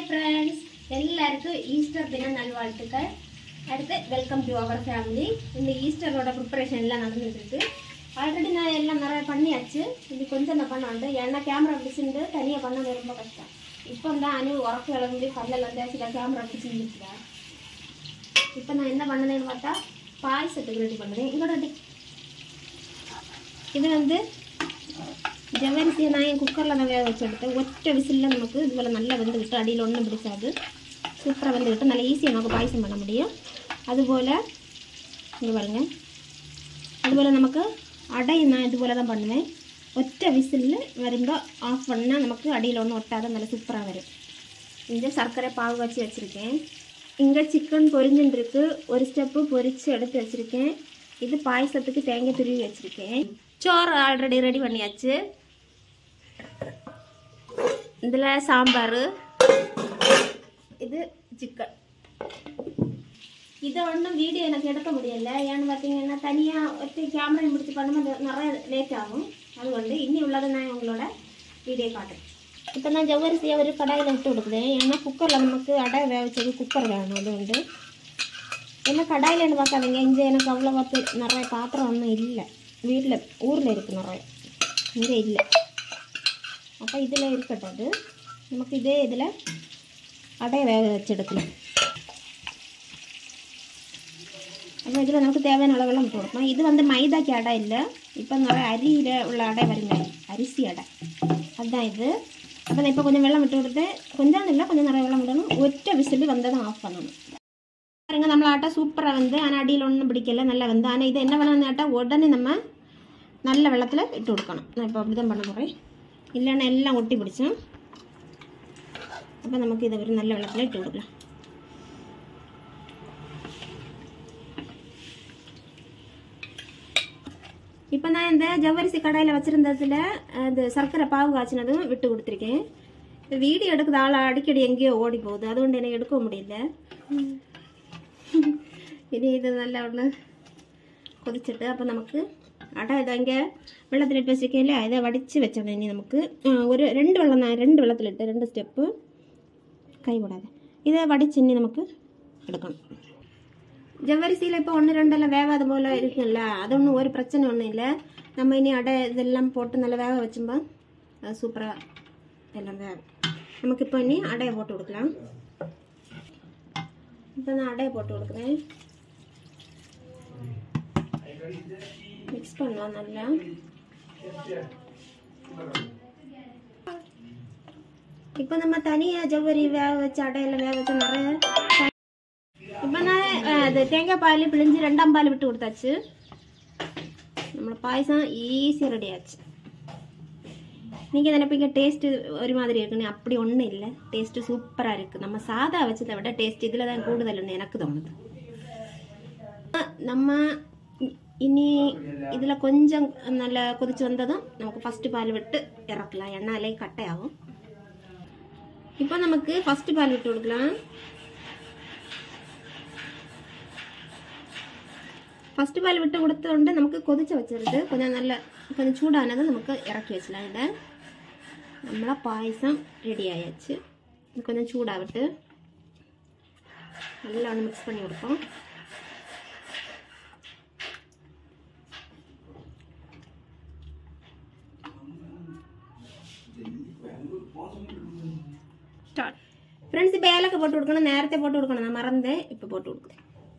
Hi friends எல்லாருக்கும் Easter தின நல்வாழ்த்துக்கள் அடுத்து வெல்கம் டு அவர் ஃபேமிலி இந்த ஈஸ்டரோட ப்ரிப்பரேஷன் எல்லாம் நடந்துட்டு இருக்கு ஆல்ரெடி நான் எல்லாம் நிறைய பண்ணியாச்சு இது கொஞ்சம் நான் பண்ண வந்து ஏன்னா கேமரா பிடிச்சிருந்து தனியாக பண்ணது ரொம்ப கஷ்டம் இப்போ தான் அனு உரக்கு விளம்பி கல்லெல்லாம் தேய்ச்சிட்டா கேமரா பிடிச்சிருந்துச்சுடா இப்போ நான் என்ன பண்ணனேன்னு பார்த்தா பாயசத்துக்கு ரெடி பண்ணுறேன் இங்கோட ரெடி இது வந்து ஜவ்வரிசியை நான் என் குக்கரில் தான் வேக வச்சு எடுத்தேன் ஒற்றை விசிலில் நமக்கு இதுபோல் நல்லா வெந்துக்கிட்டு அடியில் ஒன்றும் பிடிக்காது சூப்பராக வெந்துக்கிட்டு நல்லா ஈஸியாக நமக்கு பாயசம் பண்ண முடியும் அதுபோல் இங்கே பாருங்க அதுபோல் நமக்கு அடை நான் இதுபோல் தான் பண்ணுவேன் ஒற்றை விசிலில் வரும்போது ஆஃப் பண்ணால் நமக்கு அடியில் ஒன்றும் ஒட்டாத நல்லா சூப்பராக வரும் இங்கே சர்க்கரை பாகு வச்சு வச்சுருக்கேன் இங்கே சிக்கன் பொரிஞ்சுன்னு இருக்கு ஒரு ஸ்டெப்பு பொரித்து எடுத்து வச்சுருக்கேன் இது பாயசத்துக்கு தேங்காய் துருவி வச்சுருக்கேன் சோறு ஆல்ரெடி ரெடி பண்ணியாச்சு இதில் சாம்பார் இது சிக்கன் இதை ஒன்றும் வீடியோ எனக்கு எடுக்க முடியல ஏன்னு பார்த்தீங்கன்னா தனியாக ஒருத்தி கேமரா முடிச்சு பண்ணும்போது நிறைய லேட் ஆகும் அதுകൊണ്ട് இன்னி உள்ளதை நான் உங்களோட வீடியோ காட்டுறேன் இப்போ நான் ஜவ்வரிசியை ஒரு கடாயில் விட்டு கொடுக்குறேன் ஏன்னா குக்கரில் நமக்கு அடை வேக வச்சது குக்கர் வேணும் அது வந்து என்ன கடாயிலன்னு பார்க்காதீங்க இங்கே எனக்கு அவ்வளோ பார்த்து நிறைய பாத்திரம் ஒன்றும் இல்லை வீட்டில் ஊரில் இருக்குது நிறைய இங்கே இல்லை அப்போ இதில் இருக்கட்டும் அது நமக்கு இதே இதில் அடைய வேக வச்சு எடுக்கலாம் அப்போ இதில் நமக்கு தேவையான அளவெல்லாம் விட்டு கொடுப்போம் இது வந்து மைதாக்கு அடை இல்லை இப்போ நிறைய அரியில் உள்ள அடை வருங்க அரிசி அடை அதுதான் இது அப்போ நான் இப்போ கொஞ்சம் வெள்ளம் விட்டு கொடுத்தேன் கொஞ்சம் இல்லை கொஞ்சம் நிறைய வெள்ளம் விடணும் ஒற்றை விசில் வந்ததும் ஆஃப் பண்ணணும் பாருங்க நம்மள ஆட்டா சூப்பராக வந்து ஆனால் அடியில் ஒன்றும் பிடிக்கல நல்லா வந்து ஆனால் இது என்ன வெள்ளம் ஆட்டா உடனே நம்ம நல்ல வெள்ளத்தில் இட்டு கொடுக்கணும் நான் இப்போ அப்படி தான் பண்ண போகிறேன் இல்லைன்னா எல்லாம் ஒட்டி பிடிச்சோம் அப்போ நமக்கு இதை ஒரு நல்ல வெள்ளத்தில் இட்டு கொடுக்கலாம் இப்போ நான் இந்த ஜவ்வரிசி கடாயில் வச்சுருந்ததில் அந்த சர்க்கரை பாவு காய்ச்சினதும் விட்டு கொடுத்துருக்கேன் இந்த வீடியோ எடுக்குது ஆள் அடிக்கடி எங்கேயோ ஓடி போகுது அதுകൊണ്ട് எனக்கு எடுக்க முடியல இனி இது நல்லா ஒன்று கொதிச்சிட்டு அப்போ நமக்கு அடை இதை இங்கே வெள்ளத்தில் இட்டு வச்சுருக்கேன் இதை வடித்து வச்சோம் இனி நமக்கு ஆ, ஒரு ரெண்டு வெள்ளம் தான் ரெண்டு வெள்ளத்தில் இட்டு ரெண்டு ஸ்டெப்பு கை விடாது இதை வடித்து இனி நமக்கு எடுக்கணும் ஜவ்வரிசியில் இப்போ ஒன்று ரெண்டெல்லாம் வேகாத போல் இருக்குல்ல அது ஒன்றும் ஒரு பிரச்சனை ஒன்றும் இல்லை நம்ம இனி அடை இதெல்லாம் போட்டு நல்லா வேக வச்சும்பா அது சூப்பராக எல்லாம் வேகும் நமக்கு இப்போ இனி அடையை போட்டு கொடுக்கலாம் இப்போ நான் அடையை போட்டு கொடுக்குறேன் மிக்ஸ் பண்ணலாம் நல்லா இப்போ நம்ம தனியாக ஜவ்வரி வேக வச்சு அடையில வேக வச்சு நிறைய இப்போ நான் அஹ், அது தேங்காய் பால் பிழிஞ்சு ரெண்டாம் பால் விட்டு கொடுத்தாச்சு நம்மளோட பாயசம் ஈஸியாக ரெடி ஆச்சு நீங்கள் நினைப்பீங்க டேஸ்ட்டு ஒரு மாதிரி இருக்குன்னு அப்படி ஒன்றும் இல்லை டேஸ்ட்டு சூப்பராக இருக்குது நம்ம சாதா வச்சதை விட டேஸ்ட் இதில் தான் கூடுதல்னு எனக்கு தோணுது நம்ம இ- இனி இதில் கொஞ்சம் நல்லா கொதிச்சு வந்ததும் நமக்கு ஃபஸ்ட்டு பால் விட்டு இறக்கலாம் எண்ணாலே கட்டையாகும் இப்போ நமக்கு ஃபஸ்ட்டு பால் விட்டு கொடுக்கலாம் ஃபஸ்ட்டு பால் விட்டு கொடுத்தோண்டு நமக்கு கொதிச்சு வச்சிருது கொஞ்சம் நல்ல கொஞ்சம் சூடானதும் நமக்கு இறக்கி வச்சலாம் இதை நம்மளா பாயசம் ரெடி ஆயாச்சு இது கொஞ்சம் சூடாகட்டு நல்லா ஒன்று மிக்ஸ் பண்ணி கொடுப்போம் ஸ்டார்ட் ஃப்ரெண்ட்ஸ் இப்போ ஏலக்காய் போட்டு கொடுக்கணும் நேரத்தை போட்டு கொடுக்கணும் நான் மறந்தேன் இப்போ போட்டு கொடுக்குறேன்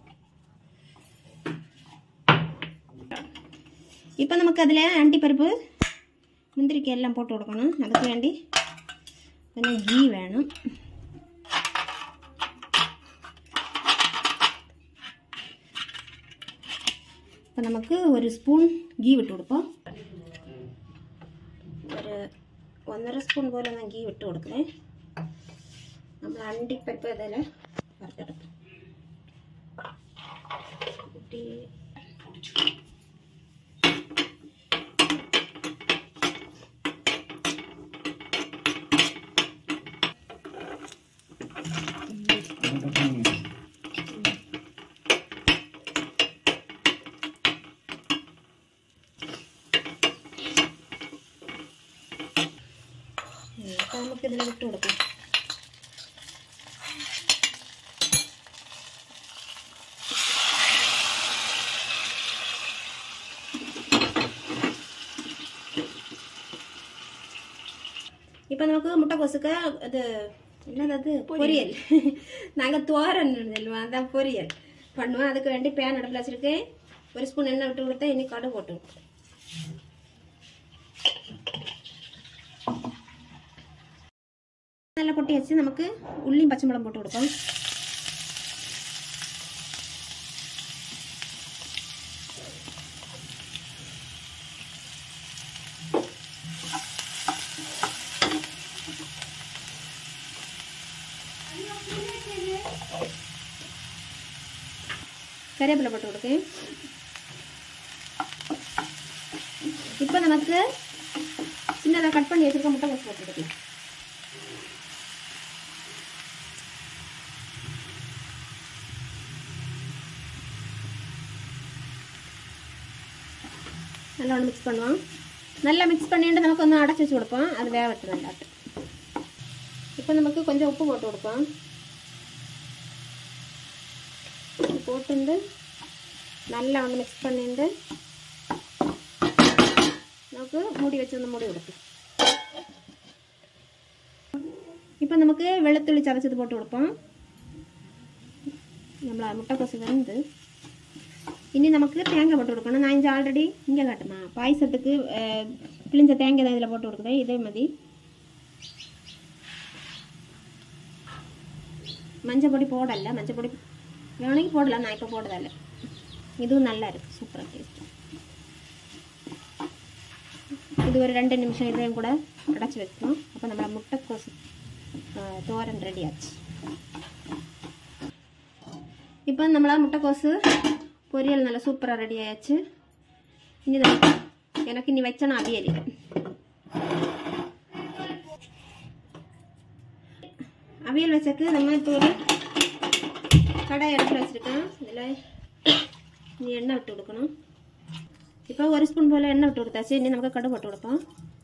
இப்போ நமக்கு அதில் அண்டி பருப்பு முந்திரிக்காய் எல்லாம் போட்டு கொடுக்கணும் அதுக்கு வேண்டி கொஞ்சம் கீ வேணும் இப்போ நமக்கு ஒரு ஸ்பூன் கீ விட்டு கொடுப்போம் ஒரு ஒன்றரை ஸ்பூன் போல் நான் கீ விட்டு கொடுக்குறேன் நம்ம அண்டி பருப்பு அதில் வறுத்தெடுப்போம் இப்படி இப்போ நமக்கு இதில் விட்டு கொடுக்கலாம் இப்போ நமக்கு முட்டைக்கோசுக்கு அது என்னது அது பொரியல் நாங்கள் தோரன் சொல்லுவோம் அதான் பொரியல் பண்ணுவோம் அதுக்கு வேண்டி பேன் அடுப்பில் வச்சுருக்கேன் ஒரு ஸ்பூன் எண்ணெய் விட்டு கொடுத்தேன் இன்னி கடுகு போட்டு விட்டு நல்லா பொட்டி வச்சு நமக்கு உள்ளியும் பச்சை மிளகம் போட்டு கொடுப்போம் கறிவேப்பிலை போட்டு கொடுக்கேன் இப்போ நமக்கு சின்னதாக கட் பண்ணி வச்சிருக்க முட்டை கோஸ் போட்டு கொடுக்கலாம் நல்லா ஒன்று மிக்ஸ் பண்ணுவோம் நல்லா மிக்ஸ் பண்ணிட்டு நமக்கு ஒன்று அடைச்சி வச்சு கொடுப்போம் அது வேகட்டும் நல்லாட்டு இப்போ நமக்கு கொஞ்சம் உப்பு போட்டு கொடுப்போம் போட்டுண்டு நல்லா ஒன்று மிக்ஸ் பண்ணிட்டு നമുക്ക് മൂടി വെച്ചൊന്ന് മൂടി കൊടുക്കും ഇപ്പം നമുക്ക് വെളുത്തുള്ളി ചതച്ചത് പോട്ട് കൊടുക്കാം നമ്മൾ മുട്ടക്കോസ് വെന്ത് ഇനി നമുക്ക് തേങ്ങ போட்டு கொடுக்கணும் நான் இங்கே ஆல்ரெடி இங்கே காட்டுமா பாயசத்துக்கு அஹ், பிழிஞ்ச தேங்காய் தான் இதில் போட்டு கொடுக்குறேன் இதே மாதிரி மஞ்சள் பொடி போடல மஞ்சள் பொடி வேണമെങ്കിൽ போடலாம் நான் இப்போ போடுறதில்ல இதுவும் நல்லா இருக்குது சூப்பராக டேஸ்ட் இது ஒரு ரெண்டு நிமிஷம் இதையும் கூட அடைச்சி வைக்கணும் அப்போ நம்ம முட்டைக்கோசு ஆ, தோரன் ரெடி ஆச்சு இப்போ நம்மளா முட்டைக்கோசு பொரியல் நல்லா சூப்பராக ரெடி ஆயாச்சு இனி தான் எனக்கு இனி வச்சனா அவியல் அவியல் வச்சக்கு நம்ம இப்போ ஒரு கடாய் இடத்துல வச்சுருக்கேன் இதில் நீ எண்ணெய் விட்டு கொடுக்கணும் இப்போ ஒரு ஸ்பூன் போல் எண்ணெய் விட்டு கொடுத்தாச்சு இனி நமக்கு கடுகு போட்டு கொடுப்போம்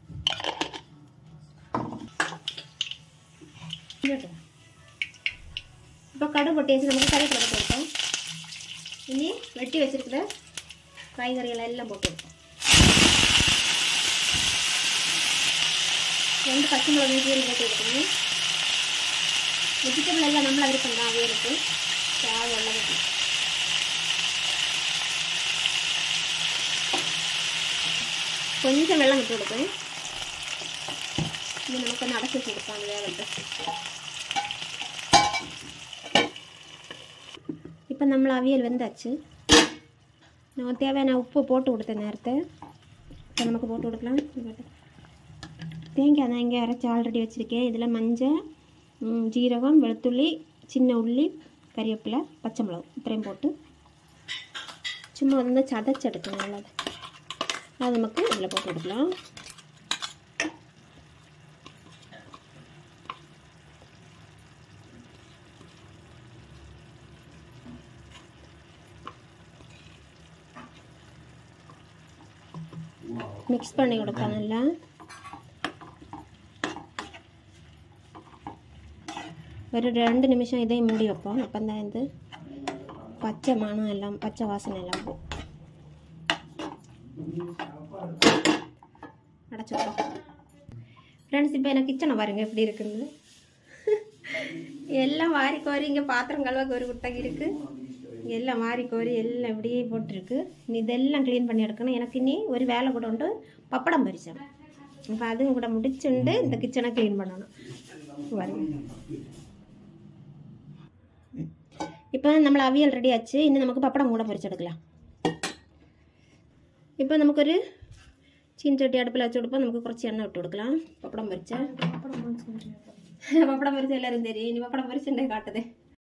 இப்போ கடுகு போட்டியாச்சு நமக்கு கறிவேப்பிலை போட்டு கொடுப்போம் இனி வெட்டி வச்சிருக்கிற காய்கறிகளை எல்லாம் போட்டு கொடுப்போம் ரெண்டு பச்சை மிளகாய் கீரை போட்டு கொடுக்கணும் வெஜிடபிள் எல்லாம் நம்மள விருப்பம் தான் வேருக்கு தேவை உள்ளது கொஞ்சம் வெள்ளம் விட்டு கொடுப்பேன் இது நமக்கு வந்து அடைச்சி வச்சு கொடுப்பாங்க வேகத்தை இப்போ நம்மள அவியல் வெந்தாச்சு நான் தேவையான உப்பு போட்டு கொடுத்தேன் நேரத்தை இப்போ நமக்கு போட்டு கொடுக்கலாம் இது போட்டு. தேங்காய் நான் இங்கே அரைச்சி ஆல்ரெடி வச்சுருக்கேன் இதில் மஞ்சள் ம், ஜீரகம் வெளுத்துள்ளி சின்ன உள்ளி கறிவேப்பிலை பச்சை மிளகு இത്രയും போட்டு சும்மா வந்து சதைச்சு எடுக்கணும் நல்லது அது நமக்கு இதில் போட்டு கொடுக்கலாம் மிக்ஸ் பண்ணி கொடுக்கலாம் நல்லா ஒரு ரெண்டு நிமிஷம் இதையும் மூடி வைப்போம் அப்போ தான் வந்து பச்சை மணம் எல்லாம் பச்சை வாசனை எல்லாம் போகும் அடைச்சி வைப்போம் ஃப்ரெண்ட்ஸ் இப்போ எனக்கு கிச்சனை பாருங்க எப்படி இருக்குன்னு எல்லாம் வாரி கோரி இங்கே பாத்திரம் கழுவ ஒரு குட்டகை இருக்குது எல்லாம் வாரி கோரி எல்லாம் இப்படியே போட்டிருக்கு இனி இதெல்லாம் க்ளீன் பண்ணி எடுக்கணும் எனக்கு இனி ஒரு வேலை கூட உண்டு பப்படம் பறிச்சேன் இப்போ அதுவும் கூட முடிச்சுண்டு இந்த கிச்சனை க்ளீன் பண்ணணும் பாருங்க இப்போ നമ്മൾ அவியல் ரெடி ஆச்சு இன்னும் நமக்கு பப்படம் கூட பொரிச்செடுக்கலாம் இப்போ നമുക്കൊരു ചീൻചട്ടി അടുപ്പിൽ വെച്ച് കൊടുപ്പോൾ നമുക്ക് കുറച്ച് എണ്ണ ഇട്ട് കൊടുக்கலாம் പപ്പടം പൊരിച്ച പപ്പടം പൊരിച്ച എല്ലാവരും തരും ഇനി പപ്പടം പൊരിച്ചിട്ടേ കാട്ടതേ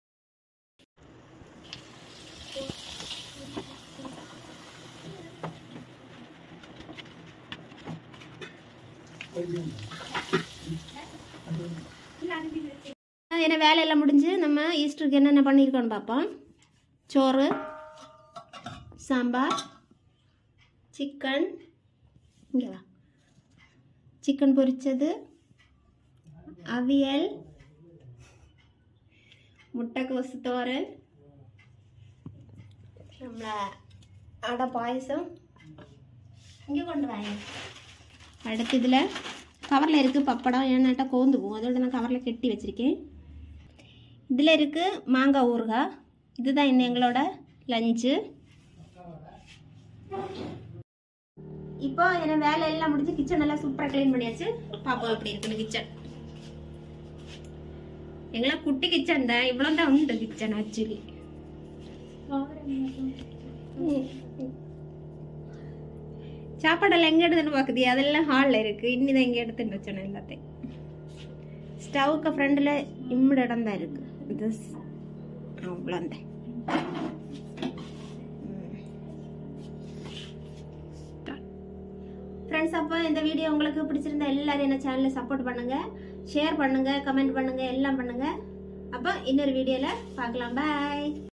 என்ன வேலையெல்லாம் முடிஞ்சு நம்ம ஈஸ்டருக்கு என்னென்ன பண்ணியிருக்கோன்னு பார்ப்போம் சோறு சாம்பார் சிக்கன் இங்கே வா சிக்கன் பொரிச்சது அவியல் முட்டைக்கோசு தோரன் நம்மள அடை பாயசம் இங்கே கொண்டு வாங்க அடுத்து இதில் கவரில் இருக்குது பப்படம் ஏன்னாட்டா கோந்து போகும் அதோட நான் கவரில் கெட்டி வச்சுருக்கேன் இதில் இருக்குது மாங்காய் ஊறுகாய் இதுதான் இன்னும் எங்களோட லஞ்சு இப்போ என்ன வேலை எல்லாம் முடிஞ்சு கிச்சன் எல்லாம் சூப்பராக க்ளீன் பண்ணியாச்சு பாப்போம் எப்படி இருக்குன்னு கிச்சன் எங்களா குட்டி கிச்சன் தான் இவ்வளோ தான் உண்டு கிச்சன் ஆக்சுவலி சாப்பாடெல்லாம் எங்கே எடுத்துன்னு பார்க்குது அதெல்லாம் ஹாலில் இருக்குது இன்னிதான் இங்கே எடுத்துன்னு வச்சோம் எல்லாத்தையும் ஸ்டவ்வுக்கு ஃப்ரண்டில் இம்மிட இடம் தான் இருக்குது இது அவ்வளோந்தான் ஃப்ரெண்ட்ஸ் அப்போ இந்த வீடியோ உங்களுக்கு பிடிச்சிருந்தா எல்லாரும் என்ன சேனலில் சப்போர்ட் பண்ணுங்க ஷேர் பண்ணுங்க கமெண்ட் பண்ணுங்க எல்லாம் பண்ணுங்க அப்போ இன்னொரு வீடியோவில் பார்க்கலாம் பாய்